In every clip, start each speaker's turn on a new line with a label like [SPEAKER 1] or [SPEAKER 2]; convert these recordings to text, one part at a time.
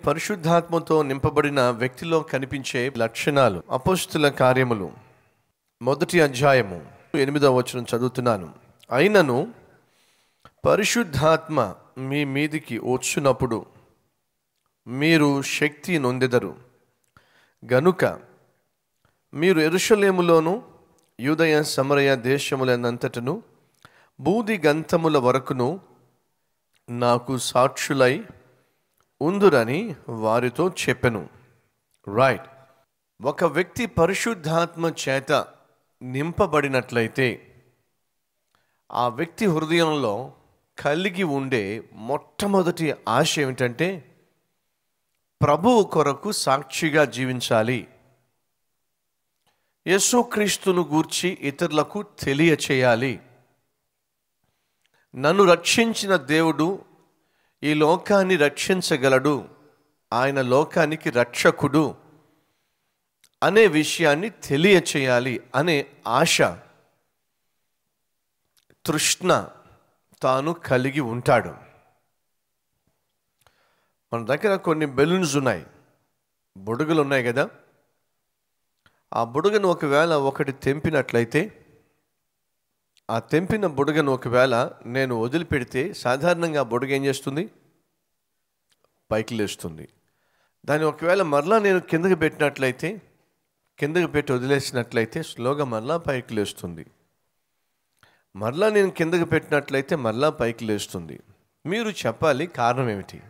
[SPEAKER 1] పరిశుద్ధాత్మతో నింపబడిన వ్యక్తిలో కనిపించే లక్షణాలు అపోస్తుల కార్యములు మొదటి అధ్యాయము ఎనిమిదవ వచనం చదువుతున్నాను అయినను పరిశుద్ధాత్మ మీ మీదికి వచ్చునప్పుడు మీరు శక్తి నొందెదరు గనుక మీరు ఎరుషలేములోను యూదయ సమరయ దేశములనంతటను బూది గంతముల వరకును నాకు సాక్షులై ఉందురని వారితో చెప్పెను రైట్ ఒక వ్యక్తి పరిశుద్ధాత్మ చేత నింపబడినట్లయితే ఆ వ్యక్తి హృదయంలో కలిగి ఉండే మొట్టమొదటి ఆశ ఏమిటంటే ప్రభువు కొరకు సాక్షిగా జీవించాలి యేసుక్రీస్తును గూర్చి ఇతరులకు తెలియచేయాలి నన్ను రక్షించిన దేవుడు ఈ లోకాన్ని రక్షించగలడు ఆయన లోకానికి రక్షకుడు అనే విషయాన్ని తెలియచేయాలి అనే ఆశ తృష్ణ తాను కలిగి ఉంటాడు మన దగ్గర కొన్ని బెలూన్స్ ఉన్నాయి బుడగలు ఉన్నాయి కదా ఆ బుడగను ఒకవేళ ఒకటి తెంపినట్లయితే ఆ తెంపిన బుడగను ఒకవేళ నేను వదిలిపెడితే సాధారణంగా ఆ బుడగ ఏం చేస్తుంది పైకి లేస్తుంది దాన్ని ఒకవేళ మరలా నేను కిందకి పెట్టినట్లయితే కిందకి పెట్టి వదిలేసినట్లయితే స్లోగా మరలా పైకి లేస్తుంది మరలా నేను కిందకి పెట్టినట్లయితే మరలా పైకి లేస్తుంది మీరు చెప్పాలి కారణం ఏమిటి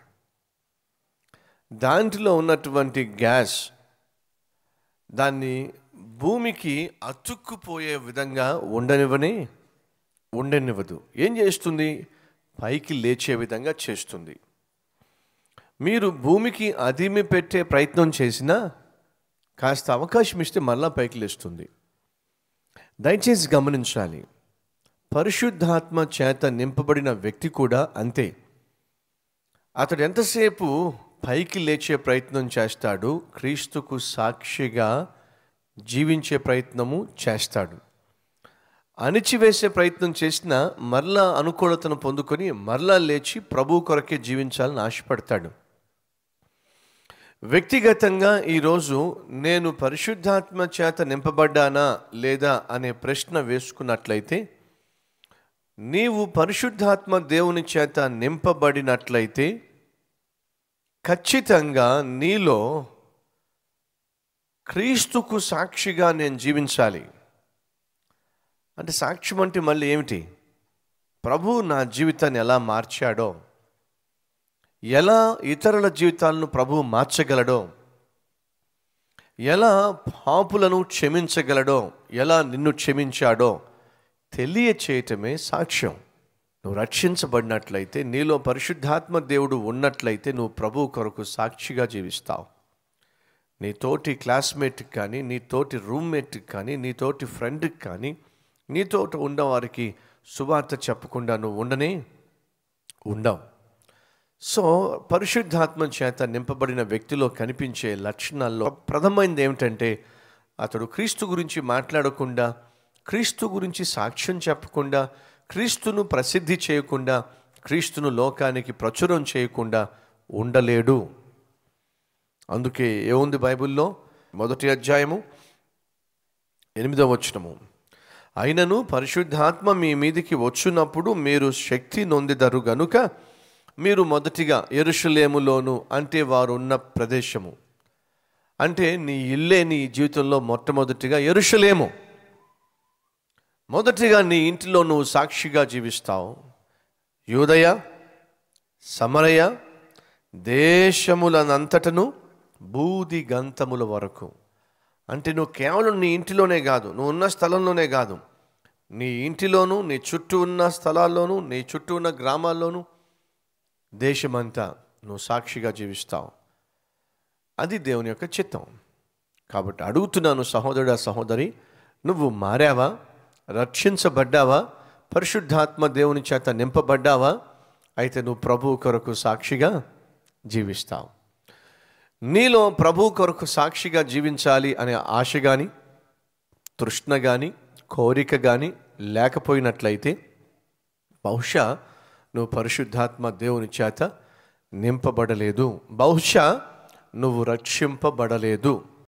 [SPEAKER 1] దాంట్లో ఉన్నటువంటి గ్యాస్ దాన్ని భూమికి అతుక్కుపోయే విధంగా ఉండనివ్వని ఉండనివ్వదు ఏం చేస్తుంది పైకి లేచే విధంగా చేస్తుంది మీరు భూమికి అదిమి పెట్టే ప్రయత్నం చేసినా కాస్త అవకాశం ఇస్తే మళ్ళా పైకి లేస్తుంది దయచేసి గమనించాలి పరిశుద్ధాత్మ చేత నింపబడిన వ్యక్తి కూడా అంతే అతడు ఎంతసేపు పైకి లేచే ప్రయత్నం చేస్తాడు క్రీస్తుకు సాక్షిగా జీవించే ప్రయత్నము చేస్తాడు అణిచివేసే ప్రయత్నం చేసినా మరలా అనుకూలతను పొందుకొని మరలా లేచి ప్రభు కొరకే జీవించాలని ఆశపడతాడు వ్యక్తిగతంగా ఈరోజు నేను పరిశుద్ధాత్మ చేత నింపబడ్డానా లేదా అనే ప్రశ్న వేసుకున్నట్లయితే నీవు పరిశుద్ధాత్మ దేవుని చేత నింపబడినట్లయితే ఖచ్చితంగా నీలో క్రీస్తుకు సాక్షిగా నేను జీవించాలి అంటే సాక్ష్యం అంటే మళ్ళీ ఏమిటి ప్రభు నా జీవితాన్ని ఎలా మార్చాడో ఎలా ఇతరుల జీవితాలను ప్రభు మార్చగలడో ఎలా పాపులను క్షమించగలడో ఎలా నిన్ను క్షమించాడో తెలియచేయటమే సాక్ష్యం నువ్వు రక్షించబడినట్లయితే నీలో పరిశుద్ధాత్మ దేవుడు ఉన్నట్లయితే నువ్వు ప్రభు కొరకు సాక్షిగా జీవిస్తావు నీ తోటి క్లాస్మేట్కి కానీ నీ తోటి రూమ్మేట్కి కానీ నీ తోటి ఫ్రెండ్కి కానీ నీతో ఉన్నవారికి సువార్త చెప్పకుండా నువ్వు ఉండనే ఉండవు సో పరిశుద్ధాత్మ చేత నింపబడిన వ్యక్తిలో కనిపించే లక్షణాల్లో ప్రథమైనది ఏమిటంటే అతడు క్రీస్తు గురించి మాట్లాడకుండా క్రీస్తు గురించి సాక్ష్యం చెప్పకుండా క్రీస్తును ప్రసిద్ధి చేయకుండా క్రీస్తును లోకానికి ప్రచురం చేయకుండా ఉండలేడు అందుకే ఏముంది బైబిల్లో మొదటి అధ్యాయము ఎనిమిదవ వచనము అయినను పరిశుద్ధాత్మ మీ మీదికి వచ్చునప్పుడు మీరు శక్తి నొందిదరు గనుక మీరు మొదటిగా ఎరుషులేములోను అంటే వారు ఉన్న ప్రదేశము అంటే నీ ఇల్లే నీ జీవితంలో మొట్టమొదటిగా ఎరుషులేము మొదటిగా నీ ఇంటిలో నువ్వు సాక్షిగా జీవిస్తావు యూదయ సమరయ దేశములనంతటను బూది గంతముల వరకు అంటే నువ్వు కేవలం నీ ఇంటిలోనే కాదు నువ్వు ఉన్న స్థలంలోనే కాదు నీ ఇంటిలోను నీ చుట్టూ ఉన్న స్థలాల్లోనూ నీ చుట్టూ ఉన్న గ్రామాల్లోనూ దేశమంతా నువ్వు సాక్షిగా జీవిస్తావు అది దేవుని యొక్క చిత్తం కాబట్టి అడుగుతున్నాను సహోదరుడా సహోదరి నువ్వు మారావా రక్షించబడ్డావా పరిశుద్ధాత్మ దేవుని చేత నింపబడ్డావా అయితే నువ్వు ప్రభువు కొరకు సాక్షిగా జీవిస్తావు నీలో ప్రభు కొరకు సాక్షిగా జీవించాలి అనే ఆశ కానీ తృష్ణ కానీ కోరిక కానీ లేకపోయినట్లయితే బహుశా నువ్వు పరిశుద్ధాత్మ దేవుని చేత నింపబడలేదు బహుశా నువ్వు రక్షింపబడలేదు